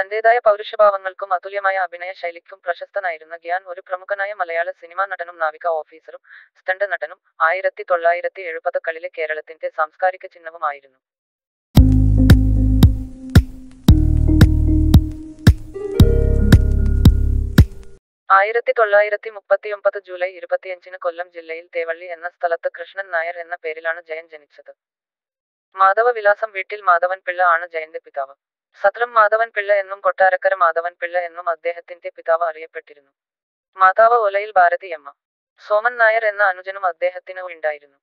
തന്റേതായ പൗരുഷഭാവങ്ങൾക്കും അതുല്യമായ അഭിനയ ശൈലിക്കും പ്രശസ്തനായിരുന്ന ഗ്യാൻ ഒരു പ്രമുഖനായ മലയാള സിനിമാ നടനും നാവിക ഓഫീസറും സ്റ്റണ്ട് നടനും ആയിരത്തി തൊള്ളായിരത്തി എഴുപതുകളിലെ കേരളത്തിന്റെ സാംസ്കാരിക ചിഹ്നവുമായിരുന്നു ആയിരത്തി തൊള്ളായിരത്തി മുപ്പത്തിയൊമ്പത് ജൂലൈ ഇരുപത്തിയഞ്ചിന് കൊല്ലം ജില്ലയിൽ തേവള്ളി എന്ന സ്ഥലത്ത് കൃഷ്ണൻ നായർ എന്ന പേരിലാണ് ജയൻ ജനിച്ചത് മാധവ വിലാസം വീട്ടിൽ മാധവൻ പിള്ള ആണ് ജയന്റെ പിതാവ് സത്രം മാധവൻ പിള്ള എന്നും കൊട്ടാരക്കര മാധവൻ പിള്ള എന്നും അദ്ദേഹത്തിന്റെ പിതാവ് അറിയപ്പെട്ടിരുന്നു മാതാവ് ഒലയിൽ ഭാരതിയമ്മ സോമൻ നായർ എന്ന അനുജനും അദ്ദേഹത്തിന് ഉണ്ടായിരുന്നു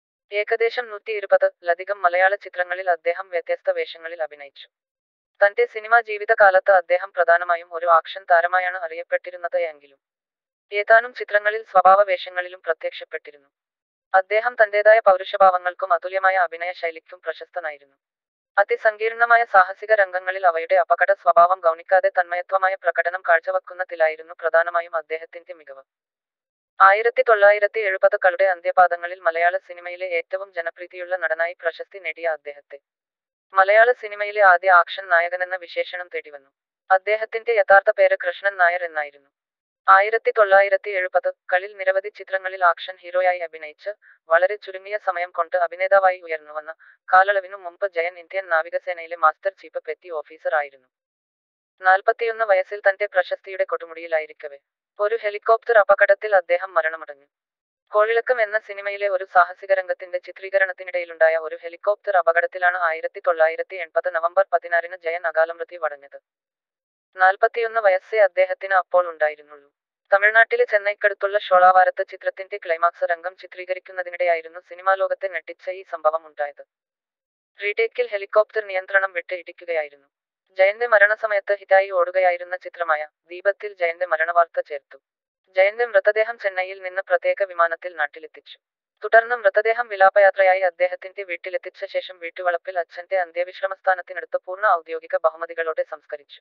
ഏകദേശം നൂറ്റി ഇരുപത് ലധികം മലയാള ചിത്രങ്ങളിൽ അദ്ദേഹം വ്യത്യസ്ത വേഷങ്ങളിൽ അഭിനയിച്ചു തന്റെ സിനിമാ ജീവിതകാലത്ത് അദ്ദേഹം പ്രധാനമായും ഒരു ആക്ഷൻ താരമായാണ് അറിയപ്പെട്ടിരുന്നത് എങ്കിലും ഏതാനും ചിത്രങ്ങളിൽ സ്വഭാവ വേഷങ്ങളിലും പ്രത്യക്ഷപ്പെട്ടിരുന്നു അദ്ദേഹം തന്റേതായ പൗരുഷഭാവങ്ങൾക്കും അതുല്യമായ അഭിനയ ശൈലിക്കും പ്രശസ്തനായിരുന്നു അതിസങ്കീർണമായ സാഹസിക രംഗങ്ങളിൽ അവയുടെ അപകട സ്വഭാവം ഗൗനിക്കാതെ തന്മയത്വമായ പ്രകടനം കാഴ്ചവെക്കുന്നതിലായിരുന്നു പ്രധാനമായും അദ്ദേഹത്തിന്റെ മികവ് ആയിരത്തി തൊള്ളായിരത്തി എഴുപതുകളുടെ അന്ത്യപാദങ്ങളിൽ മലയാള സിനിമയിലെ ഏറ്റവും ജനപ്രീതിയുള്ള നടനായി പ്രശസ്തി നേടിയ അദ്ദേഹത്തെ മലയാള സിനിമയിലെ ആദ്യ ആക്ഷൻ നായകനെന്ന വിശേഷണം തേടിവന്നു അദ്ദേഹത്തിന്റെ യഥാർത്ഥ പേര് കൃഷ്ണൻ നായർ എന്നായിരുന്നു ആയിരത്തി തൊള്ളായിരത്തി എഴുപത് കളിൽ നിരവധി ചിത്രങ്ങളിൽ ആക്ഷൻ ഹീറോയായി അഭിനയിച്ച് വളരെ ചുരുങ്ങിയ സമയം കൊണ്ട് അഭിനേതാവായി ഉയർന്നുവന്ന കാലളവിനു മുമ്പ് ജയൻ ഇന്ത്യൻ നാവികസേനയിലെ മാസ്റ്റർ ചീഫ് പെറ്റി ഓഫീസർ ആയിരുന്നു നാൽപ്പത്തിയൊന്ന് വയസ്സിൽ തന്റെ പ്രശസ്തിയുടെ കൊടുമുടിയിലായിരിക്കവേ ഒരു ഹെലികോപ്റ്റർ അപകടത്തിൽ അദ്ദേഹം മരണമടഞ്ഞു കോളിളക്കം എന്ന സിനിമയിലെ ഒരു സാഹസിക രംഗത്തിന്റെ ചിത്രീകരണത്തിനിടയിലുണ്ടായ ഒരു ഹെലികോപ്റ്റർ അപകടത്തിലാണ് ആയിരത്തി തൊള്ളായിരത്തി എൺപത് നവംബർ പതിനാറിന് ജയൻ അകാലമൃത്യു വടഞ്ഞത് നാൽപ്പത്തിയൊന്ന് വയസ്സേ അദ്ദേഹത്തിന് അപ്പോൾ ഉണ്ടായിരുന്നുള്ളൂ തമിഴ്നാട്ടിലെ ചെന്നൈക്കടുത്തുള്ള ഷോളാവാരത്ത് ചിത്രത്തിന്റെ ക്ലൈമാക്സ് രംഗം ചിത്രീകരിക്കുന്നതിനിടെയായിരുന്നു സിനിമാ ലോകത്തെ ഞെട്ടിച്ച ഈ സംഭവം ഉണ്ടായത് റീടേക്കിൽ ഹെലികോപ്റ്റർ നിയന്ത്രണം വിട്ട് ഇടിക്കുകയായിരുന്നു ജയന്റെ മരണസമയത്ത് ഹിറ്റായി ഓടുകയായിരുന്ന ചിത്രമായ ദീപത്തിൽ ജയന്റെ മരണവാർത്ത ചേർത്തു ജയന്റെ മൃതദേഹം ചെന്നൈയിൽ നിന്ന് പ്രത്യേക വിമാനത്തിൽ നാട്ടിലെത്തിച്ചു തുടർന്ന് മൃതദേഹം വിലാപയാത്രയായി അദ്ദേഹത്തിന്റെ വീട്ടിലെത്തിച്ച ശേഷം വീട്ടുവളപ്പിൽ അച്ഛന്റെ അന്ത്യവിശ്രമസ്ഥാനത്തിനടുത്ത് പൂർണ്ണ ഔദ്യോഗിക ബഹുമതികളോടെ സംസ്കരിച്ചു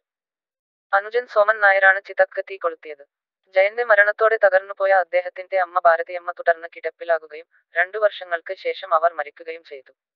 അനുജൻ സോമൻ നായരാണ് ചിതക്ക് തീ കൊളുത്തിയത് ജയന്റെ മരണത്തോടെ തകർന്നുപോയ അദ്ദേഹത്തിന്റെ അമ്മ ഭാരതിയമ്മ തുടർന്ന് കിടപ്പിലാകുകയും രണ്ടു വർഷങ്ങൾക്ക് ശേഷം അവർ മരിക്കുകയും ചെയ്തു